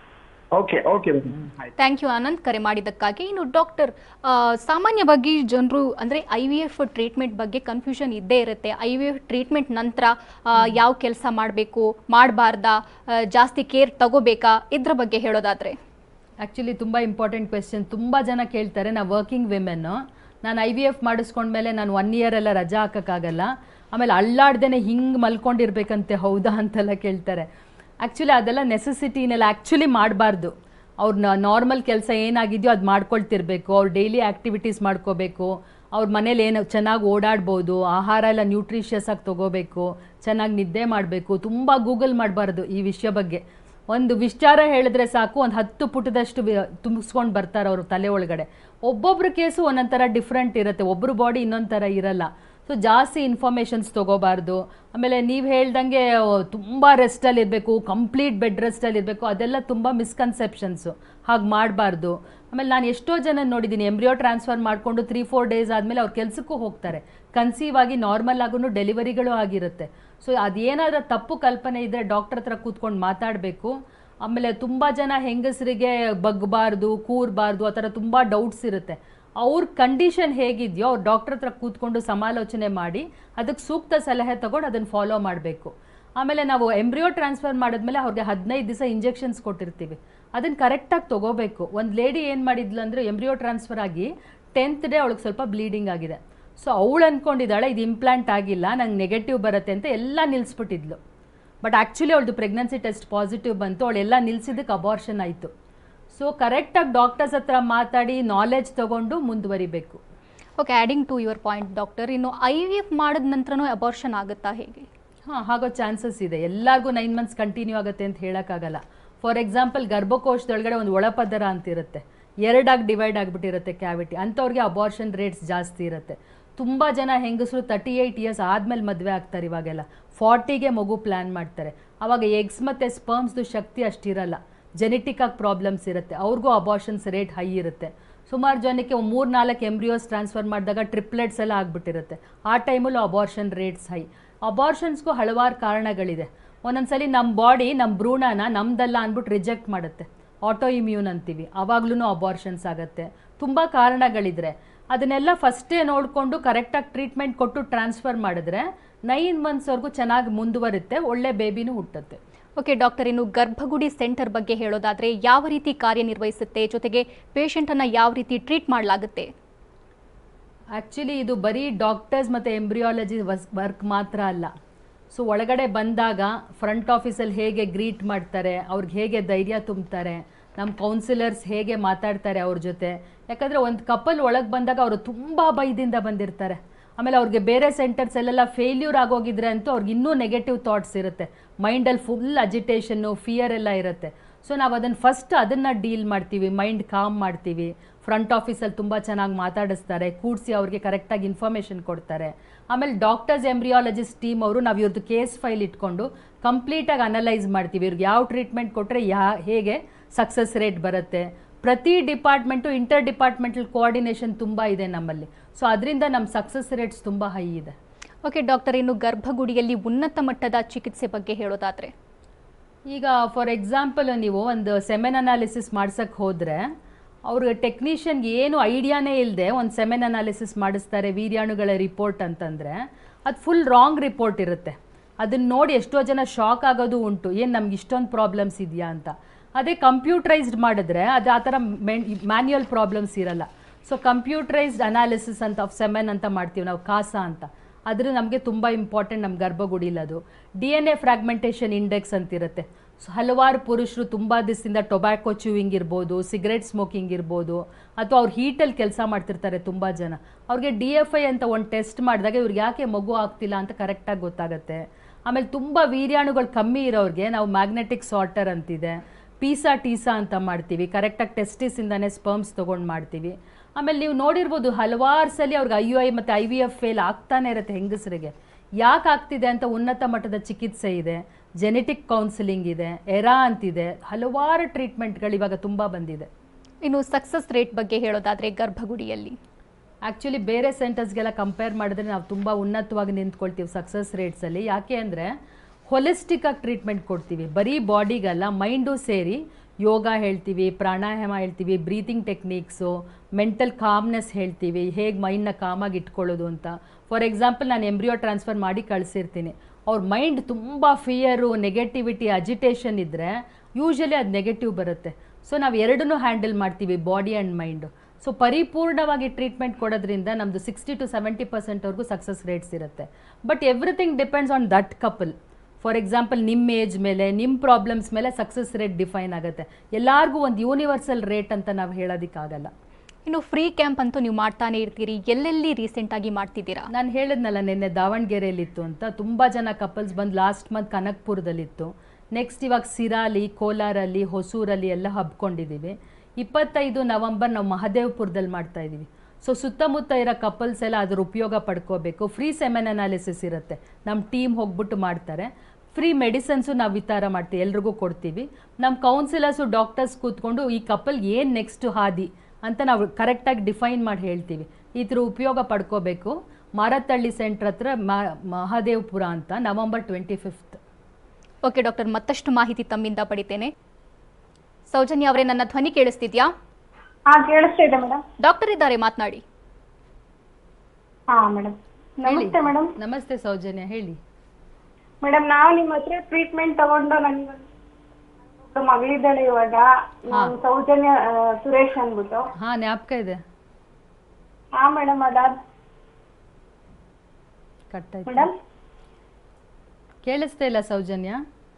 ಓಕೆ ಓಕೆ ಮೇಡಮ್ ಆಯ್ತು ಥ್ಯಾಂಕ್ ಯು ಆನಂದ್ ಕರೆ ಮಾಡಿದ್ದಕ್ಕಾಗಿ ಇನ್ನು ಡಾಕ್ಟರ್ ಆ, ಸಾಮಾನ್ಯವಾಗಿ ಜನರು ಅಂದರೆ ಐ ವಿ ಎಫ್ ಟ್ರೀಟ್ಮೆಂಟ್ ಬಗ್ಗೆ ಕನ್ಫ್ಯೂಷನ್ ಇದ್ದೇ ಇರುತ್ತೆ ಐ ವಿ ಎಫ್ ಟ್ರೀಟ್ಮೆಂಟ್ ನಂತರ ಯಾವ ಕೆಲಸ ಮಾಡಬೇಕು ಮಾಡಬಾರ್ದಾ ಜಾಸ್ತಿ ಕೇರ್ ತಗೋಬೇಕಾ ಇದ್ರ ಬಗ್ಗೆ ಹೇಳೋದಾದ್ರೆ ಆ್ಯಕ್ಚುಲಿ ತುಂಬ ಇಂಪಾರ್ಟೆಂಟ್ ಕ್ವೆಶನ್ ತುಂಬ ಜನ ಕೇಳ್ತಾರೆ ನಾ ವರ್ಕಿಂಗ್ ವಿಮೆನ್ನು ನಾನು ಐ ವಿ ಎಫ್ ಮಾಡಿಸ್ಕೊಂಡ್ಮೇಲೆ ನಾನು ಒನ್ ಇಯರ್ ಎಲ್ಲ ರಜಾ ಹಾಕೋಕ್ಕಾಗಲ್ಲ ಆಮೇಲೆ ಅಳ್ಳಾಡ್ದೇನೆ ಹಿಂಗೆ ಮಲ್ಕೊಂಡಿರ್ಬೇಕಂತೆ ಹೌದಾ ಅಂತೆಲ್ಲ ಕೇಳ್ತಾರೆ ಆ್ಯಕ್ಚುಲಿ ಅದೆಲ್ಲ ನೆಸೆಸಿಟಿನೆಲ್ಲ ಆ್ಯಕ್ಚುಲಿ ಮಾಡಬಾರ್ದು ಅವ್ರನ್ನ ನಾರ್ಮಲ್ ಕೆಲಸ ಏನಾಗಿದೆಯೋ ಅದು ಮಾಡ್ಕೊಳ್ತಿರ್ಬೇಕು ಅವ್ರು ಡೈಲಿ ಆ್ಯಕ್ಟಿವಿಟೀಸ್ ಮಾಡ್ಕೋಬೇಕು ಅವ್ರ ಮನೇಲಿ ಏನು ಚೆನ್ನಾಗಿ ಓಡಾಡ್ಬೋದು ಆಹಾರ ಎಲ್ಲ ನ್ಯೂಟ್ರಿಷಿಯಸ್ ಆಗಿ ತೊಗೋಬೇಕು ಚೆನ್ನಾಗಿ ನಿದ್ದೆ ಮಾಡಬೇಕು ತುಂಬ ಗೂಗಲ್ ಮಾಡಬಾರ್ದು ಈ ವಿಷಯ ಬಗ್ಗೆ ಒಂದು ವಿಚಾರ ಹೇಳಿದ್ರೆ ಸಾಕು ಒಂದು ಹತ್ತು ಪುಟದಷ್ಟು ತುಂಬಿಸ್ಕೊಂಡು ಬರ್ತಾರೆ ಅವರು ತಲೆ ಒಳಗಡೆ ಒಬ್ಬೊಬ್ರ ಕೇಸು ಒಂದೊಂದು ಥರ ಡಿಫ್ರೆಂಟ್ ಇರುತ್ತೆ ಒಬ್ಬರು ಬಾಡಿ ಇನ್ನೊಂದು ಥರ ಇರಲ್ಲ ಸೊ ಜಾಸ್ತಿ ಇನ್ಫಾರ್ಮೇಷನ್ಸ್ ತೊಗೋಬಾರ್ದು ಆಮೇಲೆ ನೀವು ಹೇಳ್ದಂಗೆ ತುಂಬ ರೆಸ್ಟಲ್ಲಿ ಇರಬೇಕು ಕಂಪ್ಲೀಟ್ ಬೆಡ್ ರೆಸ್ಟಲ್ಲಿ ಇರಬೇಕು ಅದೆಲ್ಲ ತುಂಬ ಮಿಸ್ಕನ್ಸೆಪ್ಷನ್ಸು ಹಾಗೆ ಮಾಡಬಾರ್ದು ಆಮೇಲೆ ನಾನು ಎಷ್ಟೋ ಜನ ನೋಡಿದ್ದೀನಿ ಎಂಬ್ರಿಯೋ ಟ್ರಾನ್ಸ್ಫರ್ ಮಾಡಿಕೊಂಡು ತ್ರೀ ಫೋರ್ ಡೇಸ್ ಆದಮೇಲೆ ಅವ್ರು ಕೆಲಸಕ್ಕೂ ಹೋಗ್ತಾರೆ ಕನ್ಸೀವ್ ಆಗಿ ನಾರ್ಮಲ್ ಆಗೂ ಡೆಲಿವರಿಗಳು ಆಗಿರುತ್ತೆ ಸೊ ಅದೇನಾದ್ರೂ ತಪ್ಪು ಕಲ್ಪನೆ ಇದ್ದರೆ ಡಾಕ್ಟರ್ ಹತ್ರ ಕೂತ್ಕೊಂಡು ಮಾತಾಡಬೇಕು ಆಮೇಲೆ ತುಂಬ ಜನ ಹೆಂಗಸರಿಗೆ ಬಗ್ಬಾರ್ದು ಕೂರಬಾರ್ದು ಆ ಥರ ತುಂಬ ಡೌಟ್ಸ್ ಇರುತ್ತೆ ಅವ್ರ ಕಂಡೀಷನ್ ಹೇಗಿದೆಯೋ ಅವ್ರು ಡಾಕ್ಟರ್ ಹತ್ರ ಕೂತ್ಕೊಂಡು ಸಮಾಲೋಚನೆ ಮಾಡಿ ಅದಕ್ಕೆ ಸೂಕ್ತ ಸಲಹೆ ತಗೊಂಡು ಅದನ್ನು ಫಾಲೋ ಮಾಡಬೇಕು ಆಮೇಲೆ ನಾವು ಎಂಬ್ರಿಯೋ ಟ್ರಾನ್ಸ್ಫರ್ ಮಾಡಿದ್ಮೇಲೆ ಅವ್ರಿಗೆ ಹದಿನೈದು ದಿವಸ ಇಂಜೆಕ್ಷನ್ಸ್ ಕೊಟ್ಟಿರ್ತೀವಿ ಅದನ್ನು ಕರೆಕ್ಟಾಗಿ ತೊಗೋಬೇಕು ಒಂದು ಲೇಡಿ ಏನು ಮಾಡಿದ್ಲು ಅಂದರೆ ಎಂಬ್ರಿಯೋ ಟ್ರಾನ್ಸ್ಫರ್ ಆಗಿ ಟೆಂತ್ ಡೇ ಅವಳಿಗೆ ಸ್ವಲ್ಪ ಬ್ಲೀಡಿಂಗ್ ಆಗಿದೆ ಸೊ ಅವಳು ಅಂದ್ಕೊಂಡಿದ್ದಾಳೆ ಇದು ಇಂಪ್ಲಾಂಟ್ ಆಗಿಲ್ಲ ನಂಗೆ ನೆಗೆಟಿವ್ ಬರುತ್ತೆ ಅಂತ ಎಲ್ಲ ನಿಲ್ಲಿಸ್ಬಿಟ್ಟಿದ್ಲು ಬಟ್ ಆ್ಯಕ್ಚುಲಿ ಅವಳದು ಪ್ರೆಗ್ನೆನ್ಸಿ ಟೆಸ್ಟ್ ಪಾಸಿಟಿವ್ ಬಂತು ಅವಳೆಲ್ಲ ನಿಲ್ಸಿದ್ದಕ್ಕೆ ಅಬಾರ್ಷನ್ ಆಯಿತು ಸೊ ಕರೆಕ್ಟಾಗಿ ಡಾಕ್ಟರ್ಸ್ ಹತ್ರ ಮಾತಾಡಿ ನಾಲೆಜ್ ತಗೊಂಡು ಮುಂದುವರಿಬೇಕು okay adding to your point doctor ಇನ್ನು ಐ ವಿ ಎಫ್ ಮಾಡಿದ ನಂತರನೂ ಅಬಾರ್ಷನ್ ಆಗುತ್ತಾ ಹೇಗೆ ಹಾಂ ಆಗೋ ಚಾನ್ಸಸ್ ಇದೆ ಎಲ್ಲರಿಗೂ ನೈನ್ ಮಂತ್ಸ್ ಕಂಟಿನ್ಯೂ ಆಗುತ್ತೆ ಅಂತ ಹೇಳೋಕ್ಕಾಗಲ್ಲ ಫಾರ್ ಎಕ್ಸಾಂಪಲ್ ಗರ್ಭಕೋಶದೊಳಗಡೆ ಒಂದು ಒಳಪದರ ಅಂತಿರುತ್ತೆ ಎರಡಾಗಿ ಡಿವೈಡ್ ಆಗಿಬಿಟ್ಟಿರುತ್ತೆ ಕ್ಯಾವಿಟಿ ಅಂಥವ್ರಿಗೆ ಅಬಾರ್ಷನ್ ರೇಟ್ಸ್ ಜಾಸ್ತಿ ಇರುತ್ತೆ ತುಂಬ ಜನ ಹೆಂಗಸರು ತರ್ಟಿ ಏಯ್ಟ್ ಇಯರ್ಸ್ ಆದಮೇಲೆ ಮದುವೆ ಆಗ್ತಾರೆ ಇವಾಗೆಲ್ಲ ಫಾರ್ಟಿಗೆ ಮಗು ಪ್ಲ್ಯಾನ್ ಮಾಡ್ತಾರೆ ಆವಾಗ ಎಗ್ಸ್ ಮತ್ತು ಸ್ಪರ್ಮ್ಸ್ದು ಶಕ್ತಿ ಅಷ್ಟಿರಲ್ಲ ಜೆನೆಟಿಕ್ ಆಗಿ ಪ್ರಾಬ್ಲಮ್ಸ್ ಇರುತ್ತೆ ಅವ್ರಿಗೂ ಅಬಾರ್ಷನ್ಸ್ ರೇಟ್ ಹೈ ಇರುತ್ತೆ ಸುಮಾರು ಜನಕ್ಕೆ ಮೂರು ನಾಲ್ಕು ಎಂಬ್ರಿಯೋಸ್ ಟ್ರಾನ್ಸ್ಫರ್ ಮಾಡಿದಾಗ ಟ್ರಿಪ್ಲೆಟ್ಸ್ ಎಲ್ಲ ಆಗಿಬಿಟ್ಟಿರುತ್ತೆ ಆ ಟೈಮಲ್ಲೂ ಅಬಾರ್ಷನ್ ರೇಟ್ಸ್ ಹೈ ಅಬಾರ್ಷನ್ಸ್ಗೂ ಹಲವಾರು ಕಾರಣಗಳಿದೆ ಒಂದೊಂದ್ಸಲಿ ನಮ್ಮ ಬಾಡಿ ನಮ್ಮ ಭ್ರೂಣನ ನಮ್ದಲ್ಲ ಅಂದ್ಬಿಟ್ಟು ರಿಜೆಕ್ಟ್ ಮಾಡುತ್ತೆ ಆಟೋ ಇಮ್ಯೂನ್ ಅಂತೀವಿ ಆವಾಗ್ಲೂ ಅಬಾರ್ಷನ್ಸ್ ಆಗುತ್ತೆ ತುಂಬ ಕಾರಣಗಳಿದ್ರೆ ಅದನ್ನೆಲ್ಲ ಫಸ್ಟೇ ನೋಡಿಕೊಂಡು ಕರೆಕ್ಟಾಗಿ ಟ್ರೀಟ್ಮೆಂಟ್ ಕೊಟ್ಟು ಟ್ರಾನ್ಸ್ಫರ್ ಮಾಡಿದ್ರೆ ನೈನ್ ಮಂತ್ಸ್ವರೆಗೂ ಚೆನ್ನಾಗಿ ಮುಂದುವರುತ್ತೆ ಒಳ್ಳೆ ಬೇಬಿನೂ ಹುಟ್ಟುತ್ತೆ ಓಕೆ ಡಾಕ್ಟರ್ ಇನ್ನು ಗರ್ಭಗುಡಿ ಸೆಂಟರ್ ಬಗ್ಗೆ ಹೇಳೋದಾದ್ರೆ ಯಾವ ರೀತಿ ಕಾರ್ಯನಿರ್ವಹಿಸುತ್ತೆ ಜೊತೆಗೆ ಪೇಷಂಟನ್ನು ಯಾವ ರೀತಿ ಟ್ರೀಟ್ ಮಾಡಲಾಗುತ್ತೆ ಆ್ಯಕ್ಚುಲಿ ಇದು ಬರೀ ಡಾಕ್ಟರ್ಸ್ ಮತ್ತು ಎಂಬ್ರಿಯಾಲಜಿ ವರ್ಕ್ ಮಾತ್ರ ಅಲ್ಲ ಸೊ ಒಳಗಡೆ ಬಂದಾಗ ಫ್ರಂಟ್ ಆಫೀಸಲ್ಲಿ ಹೇಗೆ ಗ್ರೀಟ್ ಮಾಡ್ತಾರೆ ಅವ್ರಿಗೆ ಹೇಗೆ ಧೈರ್ಯ ತುಂಬ್ತಾರೆ ನಮ್ಮ ಕೌನ್ಸಿಲರ್ಸ್ ಹೇಗೆ ಮಾತಾಡ್ತಾರೆ ಅವ್ರ ಜೊತೆ ಯಾಕಂದರೆ ಒಂದು ಕಪಲ್ ಒಳಗೆ ಬಂದಾಗ ಅವರು ತುಂಬ ಭಯದಿಂದ ಬಂದಿರ್ತಾರೆ ಆಮೇಲೆ ಅವ್ರಿಗೆ ಬೇರೆ ಸೆಂಟರ್ಸ್ ಅಲ್ಲೆಲ್ಲ ಫೇಲ್ಯೂರ್ ಆಗೋಗಿದ್ರೆ ಅಂತೂ ಅವ್ರಿಗೆ ಇನ್ನೂ ನೆಗೆಟಿವ್ ಥಾಟ್ಸ್ ಇರುತ್ತೆ ಮೈಂಡಲ್ಲಿ ಫುಲ್ ಅಜಿಟೇಷನ್ನು ಫಿಯರ್ ಎಲ್ಲ ಇರುತ್ತೆ ಸೊ ನಾವು ಅದನ್ನು ಫಸ್ಟ್ ಅದನ್ನು ಡೀಲ್ ಮಾಡ್ತೀವಿ ಮೈಂಡ್ ಕಾಮ್ ಮಾಡ್ತೀವಿ ಫ್ರಂಟ್ ಆಫೀಸಲ್ಲಿ ತುಂಬ ಚೆನ್ನಾಗಿ ಮಾತಾಡಿಸ್ತಾರೆ ಕೂಡಿಸಿ ಅವ್ರಿಗೆ ಕರೆಕ್ಟಾಗಿ ಇನ್ಫಾರ್ಮೇಷನ್ ಕೊಡ್ತಾರೆ ಆಮೇಲೆ ಡಾಕ್ಟರ್ಸ್ ಎಂಬ್ರಿಯಾಲಜಿಸ್ಟ್ ಟೀಮ್ ಅವರು ನಾವು ಇವ್ರದ್ದು ಕೇಸ್ ಫೈಲ್ ಇಟ್ಕೊಂಡು ಕಂಪ್ಲೀಟಾಗಿ ಅನಲೈಸ್ ಮಾಡ್ತೀವಿ ಇವ್ರಿಗೆ ಯಾವ ಟ್ರೀಟ್ಮೆಂಟ್ ಕೊಟ್ಟರೆ ಯಾ ಹೇಗೆ ಸಕ್ಸಸ್ ರೇಟ್ ಬರುತ್ತೆ ಪ್ರತಿ ಡಿಪಾರ್ಟ್ಮೆಂಟು ಇಂಟರ್ ಡಿಪಾರ್ಟ್ಮೆಂಟಲ್ ಕೋಆರ್ಡಿನೇಷನ್ ತುಂಬ ಇದೆ ನಮ್ಮಲ್ಲಿ ಸೊ ಅದರಿಂದ ನಮ್ಮ ಸಕ್ಸಸ್ ರೇಟ್ಸ್ ತುಂಬ ಹೈ ಇದೆ ಓಕೆ ಡಾಕ್ಟರ್ ಇನ್ನು ಗರ್ಭಗುಡಿಯಲ್ಲಿ ಉನ್ನತ ಮಟ್ಟದ ಚಿಕಿತ್ಸೆ ಬಗ್ಗೆ ಹೇಳೋದಾದ್ರೆ ಈಗ ಫಾರ್ ಎಕ್ಸಾಂಪಲ್ ನೀವು ಒಂದು ಸೆಮೆನ್ ಅನಾಲಿಸಿಸ್ ಮಾಡ್ಸಕ್ಕೆ ಹೋದರೆ ಅವ್ರಿಗೆ ಟೆಕ್ನಿಷಿಯನ್ಗೆ ಏನು ಐಡಿಯಾನೇ ಇಲ್ಲದೆ ಒಂದು ಸೆಮೆನ್ ಅನಾಲಿಸಿಸ್ ಮಾಡಿಸ್ತಾರೆ ವೀರ್ಯಾಣುಗಳ ರಿಪೋರ್ಟ್ ಅಂತಂದರೆ ಅದು ಫುಲ್ ರಾಂಗ್ ರಿಪೋರ್ಟ್ ಇರುತ್ತೆ ಅದನ್ನ ನೋಡಿ ಎಷ್ಟೋ ಜನ ಶಾಕ್ ಆಗೋದು ಉಂಟು ಏನು ನಮ್ಗೆ ಇಷ್ಟೊಂದು ಪ್ರಾಬ್ಲಮ್ಸ್ ಇದೆಯಾ ಅಂತ ಅದೇ ಕಂಪ್ಯೂಟ್ರೈಸ್ಡ್ ಮಾಡಿದ್ರೆ ಅದು ಆ ಥರ ಮ್ಯಾನ್ಯುಯಲ್ ಪ್ರಾಬ್ಲಮ್ಸ್ ಇರಲ್ಲ ಸೊ ಕಂಪ್ಯೂಟ್ರೈಸ್ಡ್ ಅನಾಲಿಸಿಸ್ ಅಂತ ಆಫ್ ಸೆಮೆನ್ ಅಂತ ಮಾಡ್ತೀವಿ ನಾವು ಕಾಸ ಅಂತ ಅದ್ರ ನಮಗೆ ತುಂಬ ಇಂಪಾರ್ಟೆಂಟ್ ನಮ್ಮ ಗರ್ಭಗುಡಿಲಿ ಅದು D N A fragmentation index ಅಂತಿರುತ್ತೆ ಸೊ ಹಲವಾರು ಪುರುಷರು ತುಂಬ ದಿವಸದಿಂದ ಟೊಬ್ಯಾಕೊ ಚ್ಯೂವಿಂಗ್ ಇರ್ಬೋದು ಸಿಗರೆಟ್ ಸ್ಮೋಕಿಂಗ್ ಇರ್ಬೋದು ಅಥವಾ ಅವ್ರು ಹೀಟಲ್ಲಿ ಕೆಲಸ ಮಾಡ್ತಿರ್ತಾರೆ ತುಂಬ ಜನ ಅವ್ರಿಗೆ ಡಿ ಎಫ್ ಐ ಅಂತ ಒಂದು ಟೆಸ್ಟ್ ಮಾಡಿದಾಗ ಇವ್ರಿಗೆ ಯಾಕೆ ಮಗು ಆಗ್ತಿಲ್ಲ ಅಂತ ಕರೆಕ್ಟಾಗಿ ಗೊತ್ತಾಗುತ್ತೆ ಆಮೇಲೆ ತುಂಬ ವೀರ್ಯಾಣುಗಳು ಕಮ್ಮಿ ಇರೋರಿಗೆ ನಾವು ಮ್ಯಾಗ್ನೆಟಿಕ್ ಸಾರ್ಟರ್ ಅಂತಿದೆ ಪೀಸಾ ಟೀಸಾ ಅಂತ ಮಾಡ್ತೀವಿ ಕರೆಕ್ಟಾಗಿ ಟೆಸ್ಟಿಸಿಂದಾನೇ ಸ್ಪರ್ಮ್ಸ್ ತೊಗೊಂಡು ಮಾಡ್ತೀವಿ ಆಮೇಲೆ ನೀವು ನೋಡಿರ್ಬೋದು ಹಲವಾರು ಸಲ ಅವ್ರಿಗೆ ಐ ಯು ಐ ಮತ್ತು ಐ ವಿ ಎಫ್ ಫೇಲ್ ಆಗ್ತಾನೆ ಇರುತ್ತೆ ಹೆಂಗಸರಿಗೆ ಯಾಕೆ ಆಗ್ತಿದೆ ಅಂತ ಉನ್ನತ ಮಟ್ಟದ ಚಿಕಿತ್ಸೆ ಇದೆ ಜೆನೆಟಿಕ್ ಕೌನ್ಸಿಲಿಂಗ್ ಇದೆ ಎರಾ ಅಂತಿದೆ ಹಲವಾರು ಟ್ರೀಟ್ಮೆಂಟ್ಗಳು ಇವಾಗ ತುಂಬ ಬಂದಿದೆ ಇನ್ನು ಸಕ್ಸಸ್ ರೇಟ್ ಬಗ್ಗೆ ಹೇಳೋದಾದ್ರೆ ಗರ್ಭಗುಡಿಯಲ್ಲಿ ಆ್ಯಕ್ಚುಲಿ ಬೇರೆ ಸೆಂಟರ್ಸ್ಗೆಲ್ಲ ಕಂಪೇರ್ ಮಾಡಿದ್ರೆ ನಾವು ತುಂಬ ಉನ್ನತವಾಗಿ ನಿಂತ್ಕೊಳ್ತೀವಿ ಸಕ್ಸಸ್ ರೇಟ್ಸಲ್ಲಿ ಯಾಕೆ ಅಂದರೆ ಹೊಲಿಸ್ಟಿಕ್ ಆಗಿ ಟ್ರೀಟ್ಮೆಂಟ್ ಕೊಡ್ತೀವಿ ಬರೀ ಬಾಡಿಗಲ್ಲ ಮೈಂಡು ಸೇರಿ ಯೋಗ ಹೇಳ್ತೀವಿ ಪ್ರಾಣಾಯಾಮ ಹೇಳ್ತೀವಿ ಬ್ರೀತಿಂಗ್ ಟೆಕ್ನಿಕ್ಸು ಮೆಂಟಲ್ ಕಾಮ್ನೆಸ್ ಹೇಳ್ತೀವಿ ಹೇಗೆ ಮೈಂಡ್ನ ಕಾಮಾಗಿ ಇಟ್ಕೊಳ್ಳೋದು ಅಂತ ಫಾರ್ ಎಕ್ಸಾಂಪಲ್ ನಾನು ಎಂಬ್ರಿಯೋ ಟ್ರಾನ್ಸ್ಫರ್ ಮಾಡಿ ಕಳಿಸಿರ್ತೀನಿ ಅವ್ರ ಮೈಂಡ್ ತುಂಬ ಫಿಯರು ನೆಗೆಟಿವಿಟಿ ಅಜಿಟೇಷನ್ ಇದ್ದರೆ ಯೂಶಲಿ ಅದು ನೆಗೆಟಿವ್ ಬರುತ್ತೆ ಸೊ ನಾವು ಎರಡನ್ನೂ ಹ್ಯಾಂಡಲ್ ಮಾಡ್ತೀವಿ ಬಾಡಿ ಆ್ಯಂಡ್ ಮೈಂಡು ಸೊ ಪರಿಪೂರ್ಣವಾಗಿ ಟ್ರೀಟ್ಮೆಂಟ್ ಕೊಡೋದ್ರಿಂದ ನಮ್ಮದು ಸಿಕ್ಸ್ಟಿ ಟು ಸೆವೆಂಟಿ ಪರ್ಸೆಂಟ್ವರೆಗೂ ಸಕ್ಸಸ್ ರೇಟ್ಸ್ ಇರುತ್ತೆ but everything depends on that couple for example ನಿಮ್ಮ ಏಜ್ ಮೇಲೆ ನಿಮ್ಮ ಪ್ರಾಬ್ಲಮ್ಸ್ ಮೇಲೆ ಸಕ್ಸಸ್ ರೇಟ್ ಡಿಫೈನ್ ಆಗುತ್ತೆ ಎಲ್ಲರಿಗೂ ಒಂದು ಯೂನಿವರ್ಸಲ್ ರೇಟ್ ಅಂತ ನಾವು ಹೇಳೋದಕ್ಕಾಗಲ್ಲ ಇನ್ನು ಫ್ರೀ ಕ್ಯಾಂಪ್ ಅಂತೂ ನೀವು ಮಾಡ್ತಾನೆ ಇರ್ತೀರಿ ಎಲ್ಲೆಲ್ಲಿ ರೀಸೆಂಟ್ ಆಗಿ ಮಾಡ್ತಿದ್ದೀರಾ ನಾನು ಹೇಳಿದ್ನಲ್ಲ ನಿನ್ನೆ ದಾವಣಗೆರೆಯಲ್ಲಿತ್ತು ಅಂತ ತುಂಬ ಜನ ಕಪಲ್ಸ್ ಬಂದು ಲಾಸ್ಟ್ ಮಂತ್ ಕನಕ್ಪುರದಲ್ಲಿತ್ತು ನೆಕ್ಸ್ಟ್ ಇವಾಗ ಸಿರಾಲಿ ಕೋಲಾರಲ್ಲಿ ಹೊಸೂರಲ್ಲಿ ಎಲ್ಲ ಹಬ್ಕೊಂಡಿದ್ದೀವಿ ಇಪ್ಪತ್ತೈದು ನವಂಬರ್ ನಾವು ಮಹದೇವಪುರದಲ್ಲಿ ಮಾಡ್ತಾ ಇದ್ದೀವಿ ಸೊ ಸುತ್ತಮುತ್ತ ಇರೋ ಕಪಲ್ಸ್ ಎಲ್ಲ ಅದ್ರ ಉಪಯೋಗ ಪಡ್ಕೋಬೇಕು ಫ್ರೀ ಸೆಮೆನ್ ಅನಾಲಿಸಿಸ್ ಇರುತ್ತೆ ನಮ್ಮ ಟೀಮ್ ಹೋಗ್ಬಿಟ್ಟು ಮಾಡ್ತಾರೆ ಫ್ರೀ ಮೆಡಿಸನ್ಸು ನಾವು ವಿಚಾರ ಮಾಡ್ತೀವಿ ಎಲ್ರಿಗೂ ಕೊಡ್ತೀವಿ ನಮ್ಮ ಕೌನ್ಸಿಲರ್ಸು ಡಾಕ್ಟರ್ಸ್ ಕೂತ್ಕೊಂಡು ಈ ಕಪಲ್ ಏನು ನೆಕ್ಸ್ಟ್ ಹಾದಿ ಅಂತ ನಾವು ಕರೆಕ್ಟಾಗಿ ಡಿಫೈನ್ ಮಾಡಿ ಹೇಳ್ತೀವಿ ಇದ್ರ ಉಪಯೋಗ ಪಡ್ಕೋಬೇಕು ಮಾರತ್ತಳ್ಳಿ ಸೆಂಟ್ರ್ ಹತ್ರ ಮ- ಮಹಾದೇವಪುರ ಅಂತ November twenty fifth okay doctor ಮತ್ತಷ್ಟು ಮಾಹಿತಿ ತಮ್ಮಿಂದ ಪಡಿತೇನೆ ಸೌಜನ್ಯ ಅವರೇ ನನ್ನ ಧ್ವನಿ ಕೇಳಿಸ್ತಿದ್ಯಾ ಹಾ ಕೇಳಿಸ್ತಾ ಇದೆ ಮೇಡಮ್ ಡಾಕ್ಟರ್ ಇದ್ದಾರೆ ಮಾತನಾಡಿ ಹಾ ಮೇಡಮ್ ನಮಸ್ತೆ ಮೇಡಮ್ ನಮಸ್ತೆ ಸೌಜನ್ಯ ಹೇಳಿ ಮೇಡಮ್ ನಾವು ನಿಮ್ಮ ಹತ್ರ ಟ್ರೀಟ್ಮೆಂಟ್ ತಗೊಂಡು ನನಗೆ ಮಗಳಿದ್ದಾಳೆ ಇವಾಗ ನಾನ್ ಸೌಜನ್ಯ ಆ, ಸುರೇಶ್ ಅಂದ್ಬಿಟ್ಟು ಹಾಂ ಜ್ಞಾಪಕ ಇದೆ ಹಾ ಮೇಡಮ್ ಅದಾದ್ ಕಟ್ಟಾಯ್ತು ಮೇಡಮ್ ಕೇಳಿಸ್ತಾ ಇಲ್ಲ ಸೌಜನ್ಯ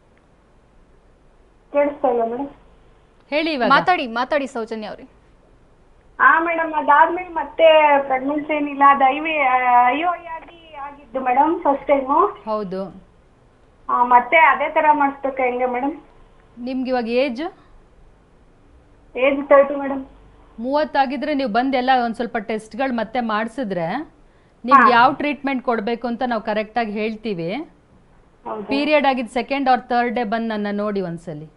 ಕೇಳಿಸ್ತಾ ಇಲ್ಲ ಮೇಡಮ್ ಹೇಳಿ ಇವಾಗ ಮಾತಾಡಿ ಮಾತಾಡಿ ಸೌಜನ್ಯ ಅವರೇ ಹಾ ಮೇಡಮ್ ಅದಾದ್ಮೇಲೆ ಮತ್ತೆ ಪ್ರೆಗ್ನೆನ್ಸಿ ಏನಿಲ್ಲ ಅದು ಐ ವಿ ಅಯ್ಯೋ ಆಗಿ ಆಗಿದ್ದು ಮೇಡಮ್ ಫಸ್ಟ್ ಟೈಮು ಹೌದು ಮತ್ತೆ ಅದೇ ತರ ಮಾಡಿಸ್ಬೇಕಾ ಹೆಂಗೆ ಮೇಡಮ್ ನಿಮ್ಗೆ ಇವಾಗ ಏಜ್ ಏಜ್ ತರ್ಟಿ ಮೇಡಮ್ ಮೂವತ್ತಾಗಿದ್ರೆ ನೀವು ಬಂದು ಎಲ್ಲ ಒಂದು ಸ್ವಲ್ಪ ಟೆಸ್ಟ್ಗಳು ಮತ್ತೆ ಮಾಡಿಸಿದ್ರೆ ನಿಮ್ಗೆ ಯಾವ ಟ್ರೀಟ್ಮೆಂಟ್ ಕೊಡಬೇಕು ಅಂತ ನಾವು ಕರೆಕ್ಟಾಗಿ ಹೇಳ್ತೀವಿ ಹೌದು ಪೀರಿಯಡ್ ಆಗಿದ್ದು ಸೆಕೆಂಡ್ ಆರ್ ಥರ್ಡ್ ಡೇ ಬಂದು ನನ್ನ ನೋಡಿ ಒಂದ್ಸಲಿ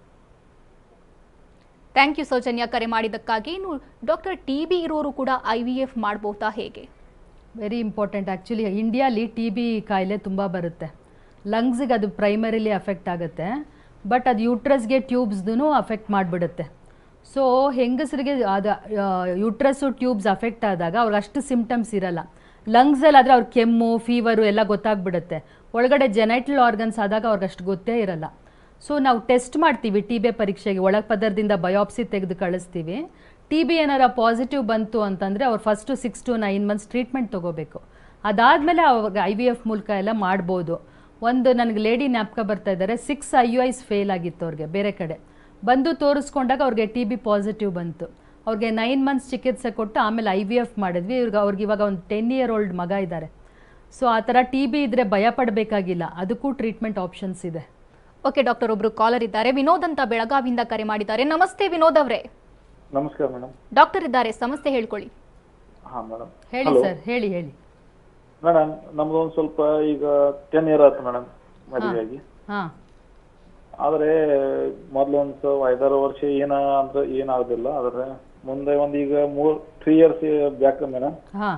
ಥ್ಯಾಂಕ್ ಯು ಸೌಜನ್ಯ ಕರೆ ಮಾಡಿದ್ದಕ್ಕಾಗಿ ಇನ್ನು ಡಾಕ್ಟರ್ ಟಿ ಬಿ ಇರೋರು ಕೂಡ ಐ ವಿ ಎಫ್ ಮಾಡ್ಬೋದಾ ಹೇಗೆ ವೆರಿ ಇಂಪಾರ್ಟೆಂಟ್ ಆ್ಯಕ್ಚುಲಿ ಇಂಡಿಯಾಲಿ ಟಿ ಬಿ ಕಾಯಿಲೆ ತುಂಬ ಬರುತ್ತೆ ಲಂಗ್ಸಿಗೆ ಅದು ಪ್ರೈಮರಿಲಿ ಅಫೆಕ್ಟ್ ಆಗುತ್ತೆ ಬಟ್ ಅದು ಯೂಟ್ರಸ್ಗೆ ಟ್ಯೂಬ್ಸ್ದು ಅಫೆಕ್ಟ್ ಮಾಡಿಬಿಡುತ್ತೆ ಸೊ ಹೆಂಗಸರಿಗೆ ಅದು ಯೂಟ್ರಸ್ಸು ಟ್ಯೂಬ್ಸ್ ಅಫೆಕ್ಟ್ ಆದಾಗ ಅವ್ರಿಗೆ ಅಷ್ಟು ಸಿಮ್ಟಮ್ಸ್ ಇರಲ್ಲ ಲಂಗ್ಸಲ್ಲಿ ಆದರೆ ಅವ್ರ ಕೆಮ್ಮು ಫೀವರು ಎಲ್ಲ ಗೊತ್ತಾಗ್ಬಿಡುತ್ತೆ ಒಳಗಡೆ ಜೆನೈಟಲ್ ಆರ್ಗನ್ಸ್ ಆದಾಗ ಅವ್ರಿಗೆ ಅಷ್ಟು ಗೊತ್ತೇ ಇರಲ್ಲ ಸೊ ನಾವು ಟೆಸ್ಟ್ ಮಾಡ್ತೀವಿ ಟಿ ಬಿ ಪರೀಕ್ಷೆಗೆ ಒಳ ಪದರದಿಂದ ಬಯೋಪ್ಸಿ ತೆಗೆದು ಕಳಿಸ್ತೀವಿ ಟಿ ಬಿ ಏನಾರ ಪಾಸಿಟಿವ್ ಬಂತು ಅಂತಂದರೆ ಅವ್ರು first six to nine months treatment ತೊಗೋಬೇಕು ಅದಾದಮೇಲೆ ಅವಾಗ ಐ ವಿ ಎಫ್ ಮೂಲಕ ಎಲ್ಲ ಮಾಡ್ಬೋದು ಒಂದು ನನಗೆ ಲೇಡಿ ಜ್ಞಾಪಕ ಬರ್ತಾ ಇದ್ದಾರೆ six I U I's fail ಆಗಿತ್ತು ಅವ್ರಿಗೆ ಬೇರೆ ಕಡೆ ಬಂದು ತೋರಿಸ್ಕೊಂಡಾಗ ಅವ್ರಿಗೆ ಟಿ ಬಿ ಪಾಸಿಟಿವ್ ಬಂತು ಅವ್ರಿಗೆ ನೈನ್ ಮಂತ್ಸ್ ಚಿಕಿತ್ಸೆ ಕೊಟ್ಟು ಆಮೇಲೆ ಐ ವಿ ಎಫ್ ಮಾಡಿದ್ವಿ ಇವ್ರಿಗೆ ಅವ್ರಿಗೆ ಇವಾಗ ಒಂದು ಟೆನ್ ಇಯರ್ ಓಲ್ಡ್ ಮಗ ಇದ್ದಾರೆ ಸೊ ಆ ಥರ ಟಿ ಬಿ ಇದ್ದರೆ ಭಯ ಪಡಬೇಕಾಗಿಲ್ಲ ಅದಕ್ಕೂ ಟ್ರೀಟ್ಮೆಂಟ್ ಆಪ್ಷನ್ಸ್ ಇದೆ ಓಕೆ ಡಾಕ್ಟರ್ ಒಬ್ರು ಕಾಲರ್ ಇದ್ದಾರೆ ವಿನೋದ್ ಅಂತ ಬೆಳಗಾವಿಯಿಂದ ಕರೆ ಮಾಡಿದ್ದಾರೆ ನಮಸ್ತೆ ವಿನೋದ್ ಅವರೇ ನಮಸ್ಕಾರ ಮೇಡಮ್ ಡಾಕ್ಟರ್ ಇದ್ದಾರೆ ಸಮಸ್ಯೆ ಹೇಳ್ಕೊಳ್ಳಿ ಹಾಂ ಮೇಡಮ್ ಹೇಳಿ ಸರ್ ಹೇಳಿ ಹೇಳಿ ಮೇಡಮ್ ನಮ್ದು ಒಂದು ಸ್ವಲ್ಪ ಈಗ ಟೆನ್ ಇಯರ್ ಆಯ್ತು ಮೇಡಮ್ ಮದುವೆಯಾಗಿ ಹಾಂ ಆದರೆ ಮೊದಲು ಒಂದು ಐದಾರು ವರ್ಷ ಏನ ಅಂದ್ರೆ ಏನಾಗೋದಿಲ್ಲ ಆದರೆ ಮುಂದೆ ಒಂದು ಈಗ ಮೂರ್ ತ್ರೀ ಇಯರ್ಸ್ ಬ್ಯಾಕ್ ಮೇಡಮ್ ಹಾಂ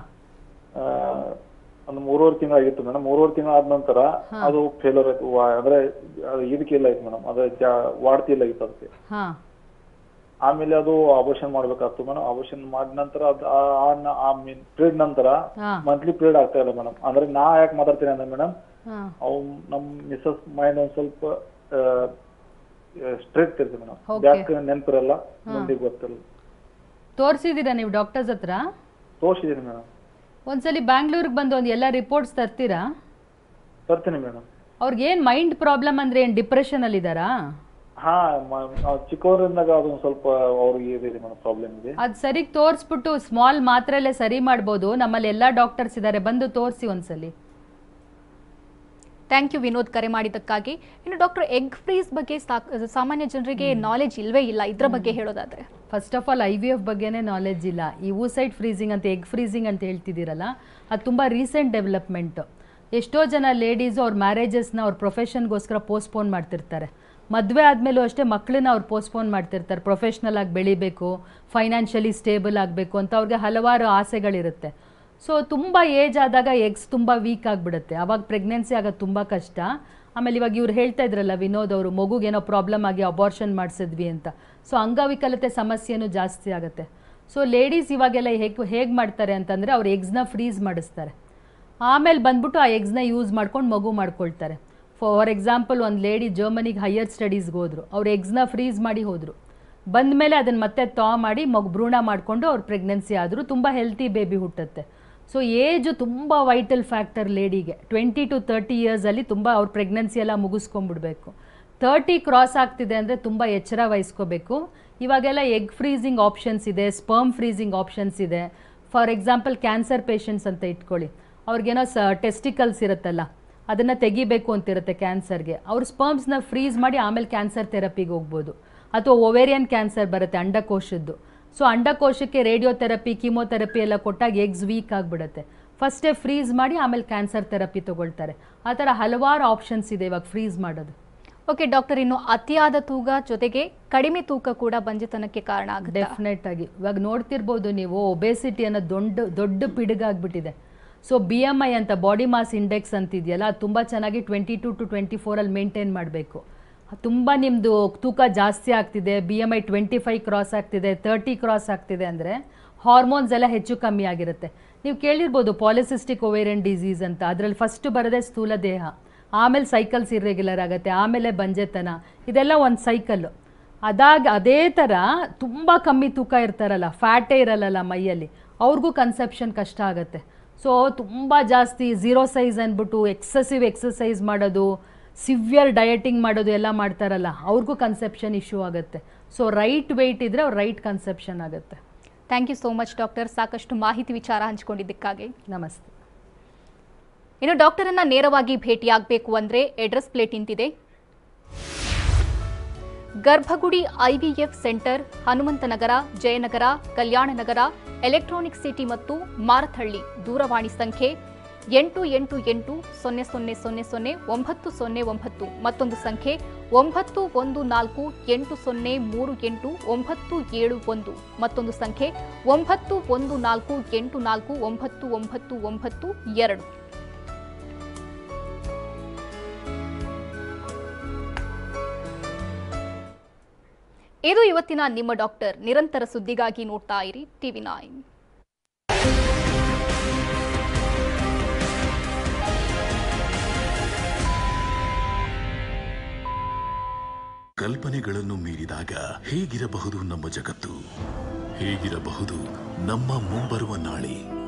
ಒಂದು ಮೂರುವರೆ ತಿಂಗಳು ಆಗಿತ್ತು ಮೇಡಮ್ ಮೂರುವರೆ ತಿಂಗಳು ಆದ ನಂತರ ಅದು ಫೇಲರ್ ಆಯ್ತು ವಾ- ಅಂದ್ರೆ ಅದು ಇದಕ್ಕಿಲ್ಲ ಆಯ್ತು ಮೇಡಮ್ ಅದು ಜಾ ವಾಡ್ತಿಲ್ಲ ಆಗಿತ್ತು ಅದಕ್ಕೆ ಹಾಂ ಆಮೇಲೆ ಅದು ಆಪರೇಷನ್ ಮಾಡ್ಬೇಕಾಗ್ತು ಮೇಡಮ್ ಆಪರೇಷನ್ ಮಾಡಿದ ನಂತರ ಅದು ಆ- ಆ- ಆ ಪೀರಿಯಡ್ ನಂತರ ಹಾಂ ಮಂತ್ಲಿ ಪೀರಿಯಡ್ ಆಗ್ತಾ ಇಲ್ಲ ಮೇಡಮ್ ಅಂದ್ರೆ ನಾ ಯಾಕೆ ಮಾತಾಡ್ತೀನಿ ಅಂದ್ರೆ ಮೇಡಮ್ ಹಾಂ ಅವ್ ನಮ್ ಮಿಸಸ್ ಮೈಂಡ್ ಒಂದ್ ಸ್ವಲ್ಪ ಸ್ಟ್ರಿಕ್ಟ್ ಇರ್ತದೆ ಮೇಡಮ್ Okay. ಬ್ಯಾಕ್ ನೆನಪಿರಲ್ಲ ಮುಂದೆ ಗೊತ್ತಿರಲ್ಲ ತೋರಿಸಿದ್ದೀರಾ ನೀವು ಡಾಕ್ಟರ್ಸ್ ಹತ್ರ ತೋರಿಸಿದೀನಿ ಮೇಡಮ್ ಒಂದ್ಸಲಿ ಬ್ಯಾಂಗ್ಳೂರಿಗೆ ಬಂದು ಒಂದು ಎಲ್ಲ ರಿಪೋರ್ಟ್ಸ್ ತರ್ತೀರಾ ತರ್ತೀನಿ ಮೇಡಮ್ ಅವ್ರಿಗೆ ಏನು ಮೈಂಡ್ ಪ್ರಾಬ್ಲಮ್ ಅಂದರೆ ಏನು ಡಿಪ್ರೆಷನಲ್ಲಿದ್ದಾರಾ ಹಾ ಮ- ಆ ಚಿಕ್ಕವರಿಂದಾಗ ಅದೊಂದು ಸ್ವಲ್ಪ ಅವ್ರಿಗೆ ಇದೆ ಮೇಡಮ್ ಪ್ರಾಬ್ಲಮ್ ಇದೆ ಅದು ಸರಿಗೆ ತೋರಿಸ್ಬಿಟ್ಟು ಸ್ಮಾಲ್ ಮಾತ್ರಲ್ಲೇ ಸರಿ ಮಾಡ್ಬೋದು ನಮ್ಮಲ್ಲಿ ಎಲ್ಲ ಡಾಕ್ಟರ್ಸ್ ಇದ್ದಾರೆ ಬಂದು ತೋರಿಸಿ ಒಂದ್ಸಲಿ ಥ್ಯಾಂಕ್ ಯು ವಿನೋದ್ ಕರೆ ಮಾಡಿದ್ದಕ್ಕಾಗಿ ಇನ್ನು ಡಾಕ್ಟರ್ ಎಗ್ ಫ್ರೀಸ್ ಬಗ್ಗೆ ಸಾಕ್- ಸಾಮಾನ್ಯ ಜನರಿಗೆ ನಾಲೆಜ್ ಇಲ್ವೇ ಇಲ್ಲ ಇದ್ರ ಬಗ್ಗೆ ಹೇಳೋದಾದ್ರೆ first of all I V F ಬಗ್ಗೆನೇ ನಾಲೆಡ್ಜ್ ಇಲ್ಲ ಈ ಊಸೈಡ್ ಫ್ರೀಸಿಂಗ್ ಅಂತ ಎಗ್ ಫ್ರೀಸಿಂಗ್ ಅಂತ ಹೇಳ್ತಿದ್ದೀರಲ್ಲ ಅದು ತುಂಬ ರೀಸೆಂಟ್ ಡೆವಲಪ್ಮೆಂಟು ಎಷ್ಟೋ ಜನ ಲೇಡೀಸು ಅವ್ರ ಮ್ಯಾರೇಜಸ್ನ ಅವ್ರ ಪ್ರೊಫೆಷನ್ಗೋಸ್ಕರ ಪೋಸ್ಟ್ಪೋನ್ ಮಾಡ್ತಿರ್ತಾರೆ ಮದುವೆ ಆದಮೇಲೂ ಅಷ್ಟೇ ಮಕ್ಕಳನ್ನ ಅವ್ರು ಪೋಸ್ಟ್ಪೋನ್ ಮಾಡ್ತಿರ್ತಾರೆ ಪ್ರೊಫೆಷ್ನಲ್ ಆಗಿ ಬೆಳಿಬೇಕು ಫೈನಾನ್ಷಿಯಲಿ ಸ್ಟೇಬಲ್ ಆಗಬೇಕು ಅಂತ ಅವ್ರಿಗೆ ಹಲವಾರು ಆಸೆಗಳಿರುತ್ತೆ ಸೊ ತುಂಬ ಏಜ್ ಆದಾಗ ಎಗ್ಸ್ ತುಂಬ ವೀಕ್ ಆಗಿಬಿಡುತ್ತೆ ಅವಾಗ ಪ್ರೆಗ್ನೆನ್ಸಿ ಆಗೋದು ತುಂಬ ಕಷ್ಟ ಆಮೇಲೆ ಇವಾಗ ಇವ್ರು ಹೇಳ್ತಾ ಇದ್ರಲ್ಲ ವಿನೋದ್ ಅವರು ಮಗುಗೇನೋ ಪ್ರಾಬ್ಲಮ್ ಆಗಿ ಅಬಾರ್ಷನ್ ಮಾಡಿಸಿದ್ವಿ ಅಂತ ಸೊ ಅಂಗವಿಕಲತೆ ಸಮಸ್ಯೆನೂ ಜಾಸ್ತಿ ಆಗುತ್ತೆ ಸೊ ಲೇಡೀಸ್ ಇವಾಗೆಲ್ಲ ಹೇಗೆ ಹೇಗೆ ಮಾಡ್ತಾರೆ ಅಂತಂದರೆ ಅವ್ರು ಎಗ್ಸ್ನ ಫ್ರೀಸ್ ಮಾಡಿಸ್ತಾರೆ ಆಮೇಲೆ ಬಂದ್ಬಿಟ್ಟು ಆ ಎಗ್ಸ್ನ ಯೂಸ್ ಮಾಡ್ಕೊಂಡು ಮಗು ಮಾಡ್ಕೊಳ್ತಾರೆ ಫಾರ್ ಎಕ್ಸಾಂಪಲ್ ಒಂದು ಲೇಡಿ ಜರ್ಮನಿಗೆ ಹೈಯರ್ ಸ್ಟಡೀಸ್ಗೆ ಹೋದರು ಅವ್ರು ಎಗ್ಸ್ನ ಫ್ರೀಸ್ ಮಾಡಿ ಹೋದರು ಬಂದಮೇಲೆ ಅದನ್ನು ಮತ್ತೆ ತಾ ಮಾಡಿ ಮಗು ಭ್ರೂಣ ಮಾಡಿಕೊಂಡು ಅವ್ರು ಪ್ರೆಗ್ನೆನ್ಸಿ ಆದರು ತುಂಬ ಹೆಲ್ತಿ ಬೇಬಿ ಹುಟ್ಟುತ್ತೆ ಸೊ ಏಜು ತುಂಬ ವೈಟಲ್ ಫ್ಯಾಕ್ಟರ್ ಲೇಡಿಗೆ ಟ್ವೆಂಟಿ ಟು ತರ್ಟಿ ಇಯರ್ಸಲ್ಲಿ ತುಂಬ ಅವ್ರ ಪ್ರೆಗ್ನೆನ್ಸಿ ಎಲ್ಲ ಮುಗಿಸ್ಕೊಂಡ್ಬಿಡ್ಬೇಕು ತರ್ಟಿ ಕ್ರಾಸ್ ಆಗ್ತಿದೆ ಅಂದರೆ ತುಂಬ ಎಚ್ಚರ ವಹಿಸ್ಕೋಬೇಕು ಇವಾಗೆಲ್ಲ ಎಗ್ ಫ್ರೀಸಿಂಗ್ ಆಪ್ಷನ್ಸ್ ಇದೆ ಸ್ಪರ್ಮ್ ಫ್ರೀಸಿಂಗ್ ಆಪ್ಷನ್ಸ್ ಇದೆ ಫಾರ್ ಎಕ್ಸಾಂಪಲ್ ಕ್ಯಾನ್ಸರ್ ಪೇಷಂಟ್ಸ್ ಅಂತ ಇಟ್ಕೊಳ್ಳಿ ಅವ್ರಿಗೇನೋ ಸ ಟೆಸ್ಟಿಕಲ್ಸ್ ಇರುತ್ತಲ್ಲ ಅದನ್ನು ತೆಗಿಬೇಕು ಅಂತಿರುತ್ತೆ ಕ್ಯಾನ್ಸರ್ಗೆ ಅವ್ರು ಸ್ಪರ್ಮ್ಸ್ನ ಫ್ರೀಸ್ ಮಾಡಿ ಆಮೇಲೆ ಕ್ಯಾನ್ಸರ್ ಥೆರಪಿಗೆ ಹೋಗ್ಬೋದು ಅಥವಾ ಒವೇರಿಯನ್ ಕ್ಯಾನ್ಸರ್ ಬರುತ್ತೆ ಅಂಡಕೋಶದ್ದು ಸೊ ಅಂಡಕೋಶಕ್ಕೆ ರೇಡಿಯೋಥೆರಪಿ ಕೀಮೋಥೆರಪಿ ಎಲ್ಲ ಕೊಟ್ಟಾಗ ಎಗ್ಸ್ ವೀಕ್ ಆಗಿಬಿಡುತ್ತೆ ಫಸ್ಟೇ ಫ್ರೀಸ್ ಮಾಡಿ ಆಮೇಲೆ ಕ್ಯಾನ್ಸರ್ ಥೆರಪಿ ತೊಗೊಳ್ತಾರೆ ಆ ಥರ ಹಲವಾರು ಆಪ್ಷನ್ಸ್ ಇದೆ ಇವಾಗ ಫ್ರೀಸ್ ಮಾಡೋದು ಓಕೆ ಡಾಕ್ಟರ್ ಇನ್ನು ಅತಿಯಾದ ತೂಕ ಜೊತೆಗೆ ಕಡಿಮೆ ತೂಕ ಕೂಡ ಬಂಜೆತನಕ್ಕೆ ಕಾರಣ ಆಗುತ್ತೆ ಡೆಫಿನೆಟ್ ಆಗಿ ಇವಾಗ ನೋಡ್ತಿರ್ಬೋದು ನೀವು ಒಬೇಸಿಟಿ ಅನ್ನೋ ದೊಡ್ಡ ದೊಡ್ಡ ಪಿಡುಗಾಗ್ಬಿಟ್ಟಿದೆ ಸೊ ಬಿ ಎಮ್ ಐ ಅಂತ ಬಾಡಿ ಮಾಸ್ ಇಂಡೆಕ್ಸ್ ಅಂತಿದೆಯಲ್ಲ ಅದು ತುಂಬ ಚೆನ್ನಾಗಿ ಟ್ವೆಂಟಿ ಟು ಟು ಟ್ವೆಂಟಿ ಫೋರಲ್ಲಿ ಮೇಂಟೈನ್ ಮಾಡಬೇಕು ತುಂಬ ನಿಮ್ಮದು ತೂಕ ಜಾಸ್ತಿ ಆಗ್ತಿದೆ B M I twenty five cross ಆಗ್ತಿದೆ ತರ್ಟಿ ಕ್ರಾಸ್ ಆಗ್ತಿದೆ ಅಂದರೆ ಹಾರ್ಮೋನ್ಸ್ ಎಲ್ಲ ಹೆಚ್ಚು ಕಮ್ಮಿ ಆಗಿರುತ್ತೆ ನೀವು ಕೇಳಿರ್ಬೋದು ಪಾಲಿಸಿಸ್ಟಿಕ್ ಒವೇರಿಯನ್ ಡಿಸೀಸ್ ಅಂತ ಅದರಲ್ಲಿ ಫಸ್ಟ್ ಬರೋದೇ ಸ್ಥೂಲ ದೇಹ ಆಮೇಲೆ ಸೈಕಲ್ಸ್ ಇರ್ರೆಗ್ಯುಲರ್ ಆಗುತ್ತೆ ಆಮೇಲೆ ಬಂಜೆತನ ಇದೆಲ್ಲ ಒಂದು ಸೈಕಲ್ಲು ಅದಾಗ ಅದೇ ಥರ ತುಂಬ ಕಮ್ಮಿ ತೂಕ ಇರ್ತಾರಲ್ಲ ಫ್ಯಾಟೇ ಇರಲ್ಲಲ್ಲ ಮೈಯಲ್ಲಿ ಅವ್ರಿಗೂ ಕನ್ಸೆಪ್ಷನ್ ಕಷ್ಟ ಆಗುತ್ತೆ ಸೊ ತುಂಬ ಜಾಸ್ತಿ ಝೀರೋ ಸೈಜ್ ಅಂದ್ಬಿಟ್ಟು ಎಕ್ಸಸಿವ್ ಎಕ್ಸಸೈಸ್ ಮಾಡೋದು ಸಿವಿಯರ್ ಡಯಟಿಂಗ್ ಮಾಡೋದು ಎಲ್ಲ ಮಾಡ್ತಾರಲ್ಲ ಅವ್ರಿಗೂ ಕನ್ಸೆಪ್ಷನ್ ಇಶ್ಯೂ ಆಗುತ್ತೆ ಸೊ ರೈಟ್ ವೆಯ್ಟ್ ಇದ್ದರೆ ಅವ್ರು ರೈಟ್ ಕನ್ಸೆಪ್ಷನ್ ಆಗುತ್ತೆ thank you so much doctor ಸಾಕಷ್ಟು ಮಾಹಿತಿ ವಿಚಾರ ಹಂಚಿಕೊಂಡಿದ್ದಕ್ಕಾಗಿ ನಮಸ್ತೆ ಇನ್ನು ಡಾಕ್ಟರನ್ನ ನೇರವಾಗಿ ಭೇಟಿಯಾಗಬೇಕು ಅಂದ್ರೆ ಅಡ್ರೆಸ್ ಪ್ಲೇಟ್ ಇಂತಿದೆ Garbhagudi IVF centre Hanumanthanagar Jayanagar Kalyananagar Electronic City ಮತ್ತು ಮಾರಥಹಳ್ಳಿ ದೂರವಾಣಿ ಸಂಖ್ಯೆ ಎಂಟು ಎಂಟು ಎಂಟು ಸೊನ್ನೆ ಸೊನ್ನೆ ಸೊನ್ನೆ ಸೊನ್ನೆ ಒಂಬತ್ತು ಸೊನ್ನೆ ಒಂಬತ್ತು ಮತ್ತೊಂದು ಸಂಖ್ಯೆ ಒಂಬತ್ತು ಒಂದು ನಾಲ್ಕು ಎಂಟು ಸೊನ್ನೆ ಮೂರು ಎಂಟು ಒಂಬತ್ತು ಏಳು ಒಂದು ಮತ್ತೊಂದು ಸಂಖ್ಯೆ ಒಂಬತ್ತು ಒಂದು ನಾಲ್ಕು ಎಂಟು ನಾಲ್ಕು ಒಂಬತ್ತು ಒಂಬತ್ತು ಒಂಬತ್ತು ಎರಡು ಇದು ಇವತ್ತಿನ ನಿಮ್ಮ ಡಾಕ್ಟರ್ ನಿರಂತರ ಸುದ್ದಿಗಾಗಿ ನೋಡ್ತಾ ಇರಿ ಟಿವಿ ನೈನ್ ಕಲ್ಪನೆಗಳನ್ನು ಮೀರಿದಾಗ ಹೇಗಿರಬಹುದು ನಮ್ಮ ಜಗತ್ತು ಹೇಗಿರಬಹುದು ನಮ್ಮ ಮುಂಬರುವ ನಾಳೆ